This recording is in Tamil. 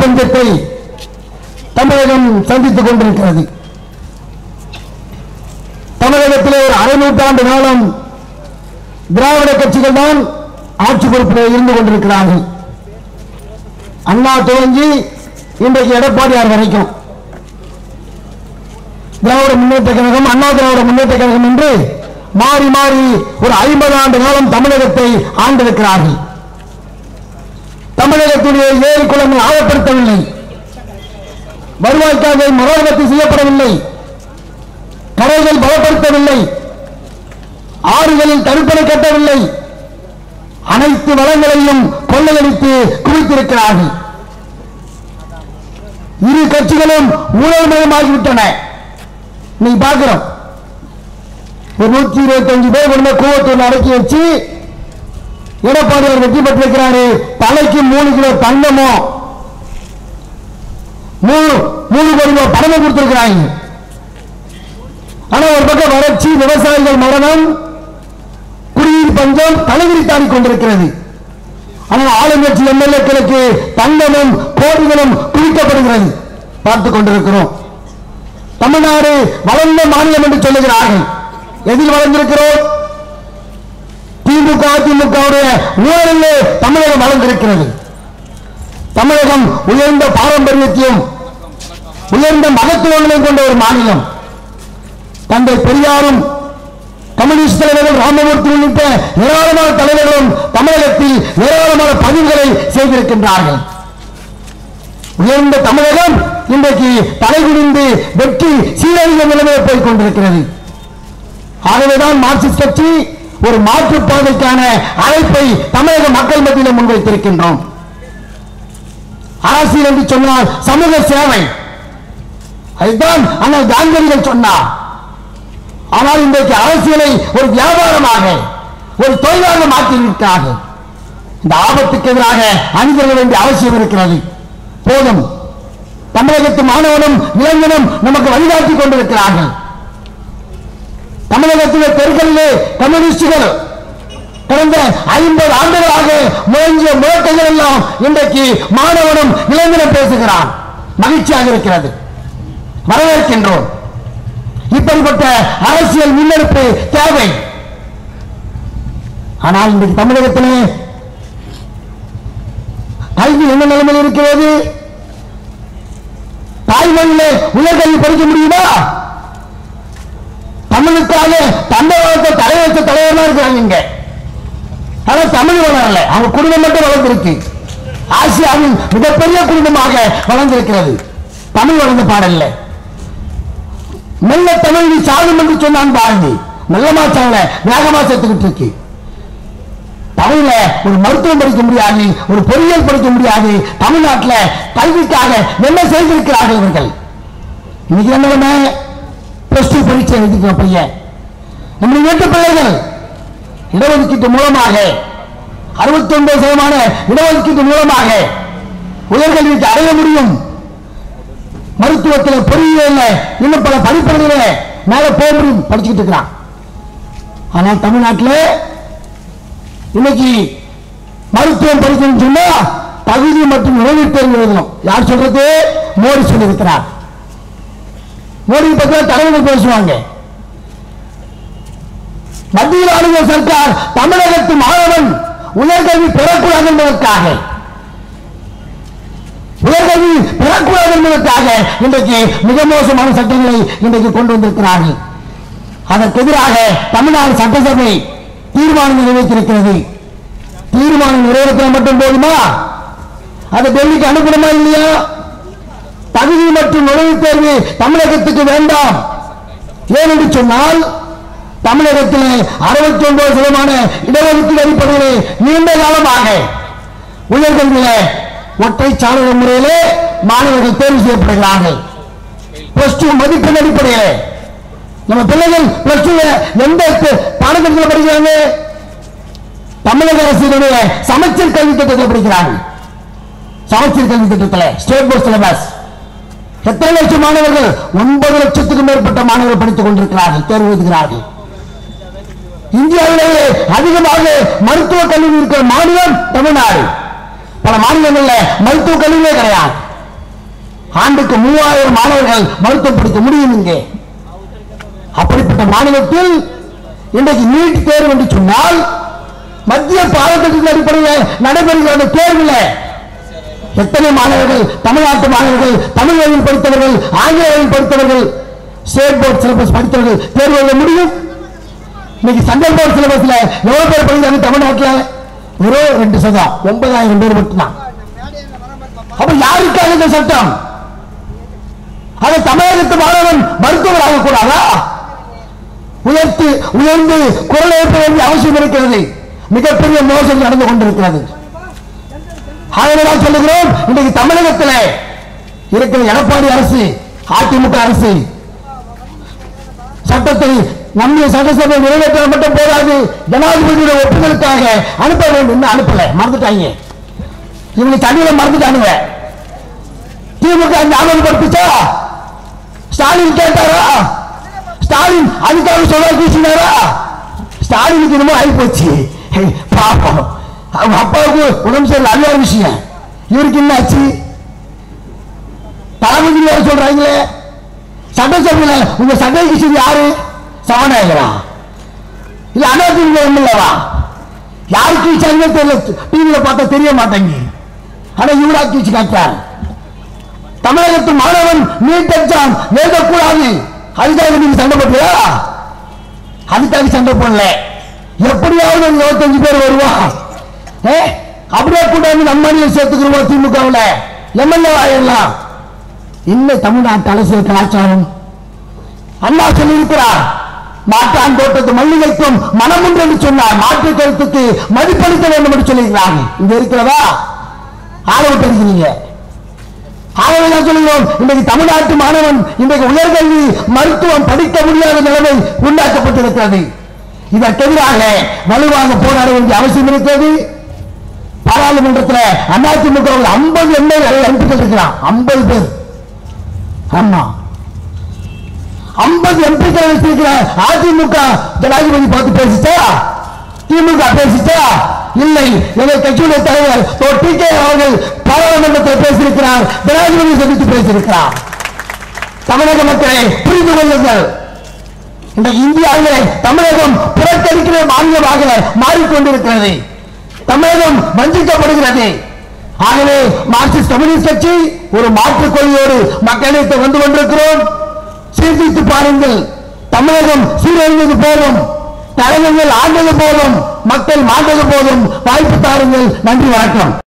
பஞ்சத்தை தமிழகம் சந்தித்துக் கொண்டிருக்கிறது தமிழகத்திலே ஒரு அரை நூற்றாண்டு காலம் திராவிட கட்சிகள் தான் ஆட்சி பொறுப்பில் இருந்து கொண்டிருக்கிறார்கள் அண்ணா துவங்கி இன்றைக்கு எடப்பாடியார் வரைக்கும் திராவிட முன்னேற்ற கழகம் அண்ணா திராவிட முன்னேற்ற கழகம் என்று மாறி மாறி ஒரு ஐம்பது ஆண்டு காலம் தமிழகத்தை ஆண்டிருக்கிறார்கள் தமிழகத்துடைய ஏழு குளங்கள் ஆழப்படுத்தவில்லை வருவாய்க்காக மரோகத்தை செய்யப்படவில்லை கரைகள் பலப்படுத்தவில்லை ஆறுகளில் தடுப்பணை கட்டவில்லை அனைத்து வளங்களையும் கொள்ளையடித்து குவித்திருக்கிறார்கள் இரு கட்சிகளும் ஊழல்மயமாகிவிட்டன நீ பார்க்கிறோம் ஒரு நூத்தி இருபத்தி அஞ்சு பேர் கொண்ட கூவத்தூர் அடக்கி வச்சு எடப்பாடியார் வெற்றி பெற்றிருக்கிறாரு தலைக்கு மூணு கிலோ தங்கமோ மூணு மூணு கோடி ரூபாய் பணமும் கொடுத்திருக்கிறாங்க ஆனா ஒரு பக்கம் வறட்சி விவசாயிகள் மரணம் குடிநீர் பஞ்சம் தலைவிரித்தாடி கொண்டிருக்கிறது ஆனால் ஆளுங்கட்சி எம்எல்ஏக்களுக்கு தங்கமும் கோடிகளும் குவிக்கப்படுகிறது பார்த்துக் கொண்டிருக்கிறோம் தமிழ்நாடு வளர்ந்த மாநிலம் என்று சொல்லுகிறார்கள் எதில் வளர்ந்திருக்கிறோம் திமுக அதிமுகவுடைய ஊழலிலே தமிழகம் வளர்ந்திருக்கிறது தமிழகம் உயர்ந்த பாரம்பரியத்தையும் உயர்ந்த மகத்துவங்களையும் கொண்ட ஒரு மாநிலம் தந்தை பெரியாரும் கம்யூனிஸ்ட் தலைவர்கள் ராமமூர்த்தி உள்ளிட்ட ஏராளமான தலைவர்களும் தமிழகத்தில் ஏராளமான பதிவுகளை செய்திருக்கின்றார்கள் உயர்ந்த தமிழகம் இன்றைக்கு தலைகுனிந்து வெற்றி சீரழிந்த நிலைமையை போய் கொண்டிருக்கிறது ஆகவேதான் மார்க்சிஸ்ட் கட்சி ஒரு மாற்று பாதைக்கான அழைப்பை தமிழக மக்கள் மத்தியில் முன்வைத்திருக்கின்றோம் அரசியல் என்று சொன்னால் சமூக சேவை அதுதான் அண்ணல் காந்தியடிகள் சொன்னார் ஆனால் இன்றைக்கு அரசியலை ஒரு வியாபாரமாக ஒரு தொழிலாக மாற்றியிருக்கிறார்கள் இந்த ஆபத்துக்கு எதிராக அணிதிரள வேண்டிய அவசியம் இருக்கிறது போதும் தமிழகத்து மாணவனும் இளைஞனும் நமக்கு வழிகாட்டி கொண்டிருக்கிறார்கள் தமிழகத்திலே தெருக்களிலே கம்யூனிஸ்டுகள் கடந்த ஐம்பது ஆண்டுகளாக முயன்ற முழக்கங்கள் எல்லாம் இன்றைக்கு மாணவனும் இளைஞனும் பேசுகிறான் மகிழ்ச்சியாக இருக்கிறது வரவேற்கின்றோம் இப்படிப்பட்ட அரசியல் முன்னெடுப்பு தேவை ஆனால் இன்றைக்கு தமிழகத்திலே கல்வி என்ன நிலைமையில் இருக்கிறது தாய்மொழியிலே உயர்கல்வி படிக்க முடியுமா தமிழுக்காக தமிழகத்தை தலை வச்ச தலைவர்களா இருக்கிறாங்க இங்க ஆனா தமிழ் வளரல அவங்க குடும்பம் மட்டும் வளர்ந்திருக்கு ஆசியாவின் மிகப்பெரிய குடும்பமாக வளர்ந்திருக்கிறது தமிழ் வளர்ந்த பாடல்ல மெல்ல தமிழ் நீ சாகும் என்று சொன்னான் பாரதி மெல்லமா சாகல வேகமா செத்துக்கிட்டு இருக்கு தமிழ்ல ஒரு மருத்துவம் படிக்க முடியாது ஒரு பொறியியல் படிக்க முடியாது தமிழ்நாட்டுல கல்விக்காக என்ன செய்திருக்கிறார்கள் இவர்கள் இன்னைக்கு என்ன நிலைமை பிளஸ் டூ பரீட்சை எழுதிக்கிற பையன் நம்முடைய வீட்டு பிள்ளைகள் இடஒதுக்கீட்டு மூலமாக அறுபத்தி ஒன்பது சதமான இடஒதுக்கீட்டு மூலமாக உயர்கல்விக்கு அடைய முடியும் மருத்துவத்தில் பொறியியல்ல இன்னும் பல படிப்புகளில மேல போக முடியும் படிச்சுக்கிட்டு இருக்கிறான் ஆனால் தமிழ்நாட்டில் இன்னைக்கு மருத்துவம் படிக்கணும்னு சொன்னா தகுதி மற்றும் நுழைவுத் தேர்வு எழுதணும் யார் சொல்றது மோடி சொல்லியிருக்கிறார் மோடி பத்தி தலைவர் பேசுவாங்க மத்தியில் ஆளுநர் சர்க்கார் தமிழகத்து மாணவன் உயர்கல்வி பெறக்கூடாது என்பதற்காக உயர்கல்வி பெறக்கூடாது என்பதற்காக இன்றைக்கு மிக மோசமான சட்டங்களை இன்றைக்கு கொண்டு வந்திருக்கிறார்கள் அதற்கு எதிராக தமிழ்நாடு சட்டசபை தீர்மானம் நிறைவேற்றிருக்கிறது தீர்மானம் நிறைவேற்ற மட்டும் போதுமா அதை டெல்லிக்கு அனுப்பணுமா இல்லையா தகுதி மற்றும் நுழைவுத் தேர்வு தமிழகத்துக்கு வேண்டாம் ஏன் என்று சொன்னால் தமிழகத்தில் அறுபத்தி ஒன்பது சதமான இடஒதுக்கீடு அடிப்படையிலே நீண்ட காலமாக உயர்கல்வியில ஒற்றை சாளர முறையிலே மாணவர்கள் தேர்வு செய்யப்படுகிறார்கள் பிளஸ் டூ மதிப்பெண் அடிப்படையிலே நம்ம பிள்ளைகள் பிளஸ் டூ எந்த கு- பாடத்திட்டத்தில் படிக்கிறாங்க தமிழக அரசினுடைய சமச்சீர் கல்வி திட்டத்தில் படிக்கிறாங்க சமச்சீர் கல்வி திட்டத்தில் ஸ்டேட் போர்ட் சிலபஸ் எத்தனை லட்சம் மாணவர்கள் ஒன்பது லட்சத்துக்கும் மேற்பட்ட மாணவர்கள் படித்துக் கொண்டிருக்கிறார்கள் தேர்வு எழுதுகிறார்கள் இந்தியாவிலேயே அதிகமாக மருத்துவ கல்வி இருக்கிற மாநிலம் தமிழ்நாடு பல மாநிலங்கள்ல மருத்துவ கல்வியே கிடையாது ஆண்டுக்கு மூவாயிரம் மாணவர்கள் மருத்துவம் படிக்க முடியும் இங்கே அப்படிப்பட்ட மாநிலத்தில் இன்றைக்கு நீட் தேர்வு என்று சொன்னால் மத்திய பாடத்திட்டத்தின் அடிப்படையில் நடைபெறுகிற அந்த தேர்வில் எத்தனை மாணவர்கள் தமிழ்நாட்டு மாணவர்கள் தமிழ் வழியில் படித்தவர்கள் ஆங்கில வழியில் படித்தவர்கள் ஸ்டேட் போர்ட் சிலபஸ் படித்தவர்கள் தேர்வு எழுத முடியும் இன்னைக்கு சென்ட்ரல் போர்ட் சிலபஸ்ல எவ்வளவு பேர் படிக்கிறாங்க தமிழ்நாட்டில் வெறும் ரெண்டு சதம் ஒன்பதாயிரம் பேர் மட்டும்தான் அப்ப யாருக்காக இந்த சட்டம் அது தமிழகத்து மாணவன் மருத்துவர் ஆகக்கூடாதா உயர்த்து உயர்ந்து குரல் எழுப்ப வேண்டிய அவசியம் இருக்கிறது மிகப்பெரிய மோசடி நடந்து கொண்டிருக்கிறது ஆகவே நான் சொல்லுகிறோம் இன்றைக்கு தமிழகத்தில் இருக்கிற எடப்பாடி அரசு அதிமுக அரசு சட்டத்தை நம்முடைய சட்டசபை நிறைவேற்ற மட்டும் போதாது ஜனாதிபதியுடைய ஒப்புதலுக்காக அனுப்ப வேண்டும் இன்னும் அனுப்பல மறந்துட்டாங்க இவங்க தண்ணியில மறந்துட்டானுங்க திமுக ஞாபகப்படுத்துச்சா ஸ்டாலின் கேட்டாரா ஸ்டாலின் அதுக்காக சொல்ல பேசினாரா ஸ்டாலினுக்கு என்னமோ ஆகி போச்சு ஹே, பாப்போம் அவங்க அப்பாவுக்கு உடம்பு சரியில்லை நல்ல ஒரு விஷயம் இவருக்கு என்ன ஆச்சு தளபதி வேற சொல்றாங்களே சட்டசபையில உங்க சட்டை கிஷன் யாரு சபாநாயகரா இல்ல அதிமுக எம்எல்ஏவா யாருக்கு கீழ்ச்சாங்க தெரியல டிவியில பார்த்தா தெரிய மாட்டேங்க ஆனா இவரா கீழ்ச்சி காட்டார் தமிழகத்து மாணவன் நீட் எக்ஸாம் எழுதக்கூடாது அதுக்காக நீங்க சண்டை போட்டியா அதுக்காக சண்டை போடல எப்படியாவது ஒரு இருபத்தஞ்சு பேர் வருவா ஏ அப்படியே கூட்டாந்து நம்ம அணியில் சேர்த்துக்கிறோம் திமுகவில் எம்எல்ஏ ஆயிடலாம் இன்னும் தமிழ்நாட்டு அரசியல் கலாச்சாரம் அண்ணா சொல்லியிருக்கிறார் மாட்டான் தோட்டத்து மல்லிகைக்கும் மனம் உண்டு என்று சொன்னார் மாற்று கருத்துக்கு மதிப்பளிக்க வேண்டும் என்று சொல்லியிருக்கிறாங்க இங்க இருக்கிறதா ஆளவிட்டு இருக்கிறீங்க ஆகவே நான் சொல்கிறோம் இன்றைக்கு தமிழ்நாட்டு மாணவன் இன்றைக்கு உயர்கல்வி மருத்துவம் படிக்க முடியாத நிலைமை உண்டாக்கப்பட்டிருக்கிறது இதற்கு எதிராக வலுவாக போராட வேண்டிய அவசியம் இருக்கிறது பாராளுமன்றத்தில் அதிமுக ஐம்பது எம்எல்ஏ எம்பிக்கள் இருக்கிறான் ஐம்பது பேர் ஆமா ஐம்பது எம்பிக்கள் வச்சிருக்கிற அதிமுக ஜனாதிபதி பார்த்து பேசிச்சா திமுக பேசிச்சா இல்லை எங்கள் கட்சியுடைய தலைவர் தோ டி கே அவர்கள் பாராளுமன்றத்தில் பேசியிருக்கிறார் ஜனாதிபதி சந்தித்து பேசியிருக்கிறார் தமிழக மக்களை புரிந்து கொள்ளுங்கள் இந்த இந்தியாவிலே தமிழகம் புறக்கணிக்கிற மாநிலமாக மாறிக்கொண்டிருக்கிறது தமிழகம் வஞ்சிக்கப்படுகிறது ஆகவே மார்க்சிஸ்ட் கம்யூனிஸ்ட் கட்சி ஒரு மாற்றுக் கொள்கையோடு மக்களிடத்தை வந்து கொண்டிருக்கிறோம் சீர்திருத்து பாருங்கள் தமிழகம் சீரழிந்தது போதும் தலைவர்கள் ஆண்டது போதும் மக்கள் மாண்டது போதும் வாய்ப்பு தாருங்கள் நன்றி வணக்கம்